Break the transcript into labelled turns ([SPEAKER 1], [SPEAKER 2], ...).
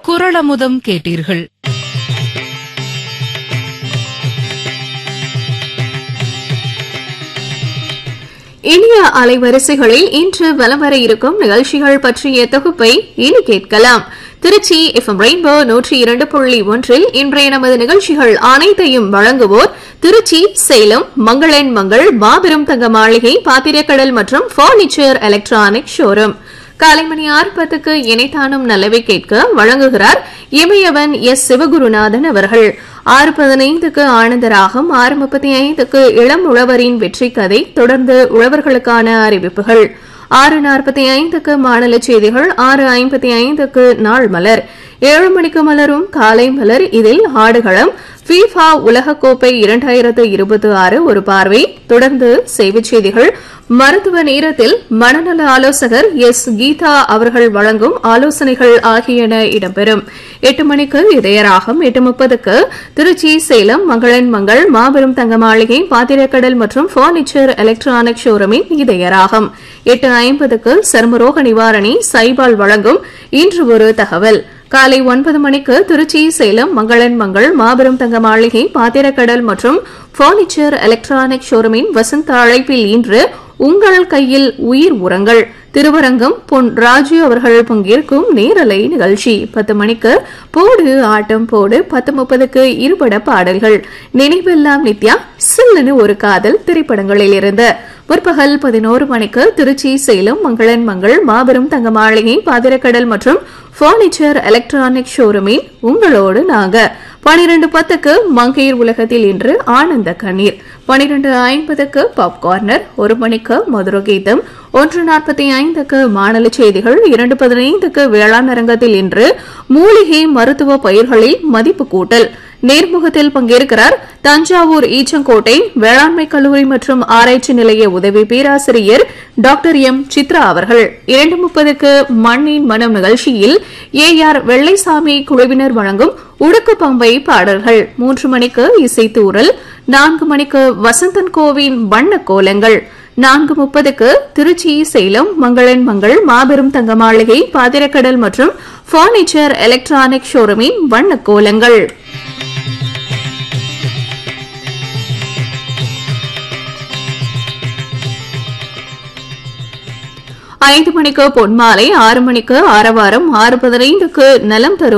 [SPEAKER 1] குரளமுதம் கேட்டீர்கள்
[SPEAKER 2] இனிய அலைவரிசைகளில் இன்று வலம் வர இருக்கும் நிகழ்ச்சிகள் பற்றிய தொகுப்பை இனி கேட்கலாம் திருச்சி எஃப்எம் ரெயின்போ நூற்றி இரண்டு புள்ளி ஒன்றில் இன்றைய நமது நிகழ்ச்சிகள் அனைத்தையும் வழங்குவோர் திருச்சி சேலம் மங்களன் மங்கள் மாபெரும் தங்க மாளிகை பாத்திரக்கடல் மற்றும் பர்னிச்சர் எலக்ட்ரானிக் ஷோரூம் காலை மணி ஆறு பத்துக்கு இணைத்தானும் நல்லவை கேட்க வழங்குகிறார் இமயவன் எஸ் சிவகுருநாதன் அவர்கள் ஆறு பதினைந்துக்கு ஆனந்தராகம் ஆறு முப்பத்தி ஐந்துக்கு இளம் உழவரின் வெற்றி கதை தொடர்ந்து உழவர்களுக்கான அறிவிப்புகள் ஆறு நாற்பத்தி ஐந்துக்கு மாநில செய்திகள் ஆறு ஐம்பத்தி ஐந்துக்கு நாள் மலர் ஏழு மணிக்கு மலரும் காலை மலர் இதில் ஆடுகளம் ஃபீஃபா உலகக்கோப்பை இரண்டாயிரத்து இருபத்தி ஆறு ஒரு பார்வை தொடர்ந்து செய்திச் செய்திகள் மருத்துவ நேரத்தில் மனநல ஆலோசகர் எஸ் கீதா அவர்கள் வழங்கும் ஆலோசனைகள் ஆகியன இடம்பெறும் எட்டு மணிக்கு இதயராகம் எட்டு முப்பதுக்கு திருச்சி சேலம் மங்களன் மங்கள் மாபெரும் தங்க மாளிகை பாத்திரக்கடல் மற்றும் பர்னிச்சர் எலக்ட்ரானிக் ஷோரூமின் இதயராகம் எட்டு ஐம்பதுக்கு சர்மரோக நிவாரணி சைபால் வழங்கும் இன்று ஒரு தகவல் காலை ஒன்பது மணிக்கு திருச்சி சேலம் மங்களன் மங்கள் மாபெரும் தங்க மாளிகை பாத்திரக்கடல் மற்றும் பர்னிச்சர் எலக்ட்ரானிக் ஷோரூமின் வசந்த அழைப்பில் இன்று உங்கள் கையில் உயிர் உரங்கள் திருவரங்கம் பொன் ராஜு அவர்கள் பங்கேற்கும் நேரலை நிகழ்ச்சி பத்து மணிக்கு போடு ஆட்டம் போடு பத்து முப்பதுக்கு இருபட பாடல்கள் நினைவெல்லாம் நித்யா சில்லுன்னு ஒரு காதல் திரைப்படங்களில் இருந்து முற்பகல் பதினோரு மணிக்கு திருச்சி சேலம் மங்களன் மங்கள் மாபெரும் தங்க மாளிகை பாதிரக்கடல் மற்றும் பர்னிச்சர் எலக்ட்ரானிக் ஷோரூமில் உங்களோடு நாங்க பனிரெண்டு பத்துக்கு மங்கையர் உலகத்தில் இன்று ஆனந்த கண்ணீர் பனிரெண்டு ஐம்பதுக்கு பாப்கார்னர் ஒரு மணிக்கு மதுர கீதம் ஒன்று நாற்பத்தி ஐந்துக்கு மாநில செய்திகள் இரண்டு பதினைந்துக்கு வேளாண் அரங்கத்தில் இன்று மூலிகை மருத்துவ பயிர்களில் மதிப்பு கூட்டல் நேர்முகத்தில் பங்கேற்கிறார் தஞ்சாவூர் ஈச்சங்கோட்டை வேளாண்மை கல்லூரி மற்றும் ஆராய்ச்சி நிலைய உதவி பேராசிரியர் டாக்டர் எம் சித்ரா அவர்கள் இரண்டு முப்பதுக்கு மண்ணின் மனம் நிகழ்ச்சியில் ஏ ஆர் வெள்ளைசாமி குழுவினர் வழங்கும் உடுக்கு பம்பை பாடல்கள் மூன்று மணிக்கு இசைத்தூரல் நான்கு மணிக்கு வசந்தன் கோவின் வண்ண கோலங்கள் நான்கு முப்பதுக்கு திருச்சி சேலம் மங்களன் மங்கள் மாபெரும் தங்க மாளிகை பாதிரக்கடல் மற்றும் பர்னிச்சர் எலக்ட்ரானிக் ஷோரூமின் வண்ண கோலங்கள் ஐந்து மணிக்கு பொன்மாலை ஆறு மணிக்கு ஆரவாரம் ஆறு பதினைந்துக்கு நலம் தரும்